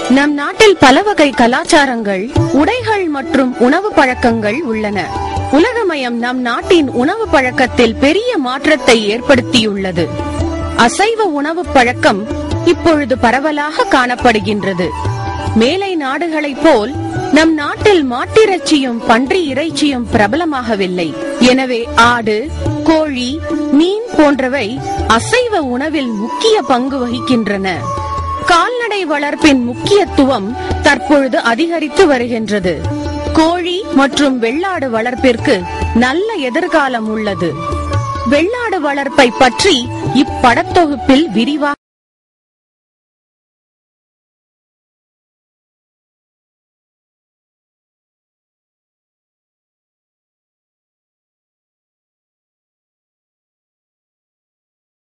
நம் நாட்டில் பல வகை கலாச்சாரங்கள் உடைகள் மற்றும் உணவு பழக்கங்கள் உள்ளன உலகமயம் நம் நாட்டின் உணவு பழக்கத்தில் பெரிய மாற்றத்தை ஏற்படுத்தியுள்ளது அசைவ உணவு பழக்கம் இப்பொழுது பரவலாக காணப்படுகின்றது மேலை நாடுகளைப் போல் நம் நாட்டில் மாட்டிறைச்சியும் பன்றி இறைச்சியும் பிரபலமாகவில்லை எனவே ஆடு கோழி மீன் போன்றவை அசைவ உணவில் முக்கிய பங்கு வகிக்கின்றன கால்நடை வளர்ப்பின் முக்கியத்துவம் தற்பொழுது அதிகரித்து வருகின்றது கோழி மற்றும் வெள்ளாடு வளர்ப்பிற்கு நல்ல எதிர்காலம் உள்ளது வெள்ளாடு வளர்ப்பை பற்றி இப்படத்தொகுப்பில் விரிவாக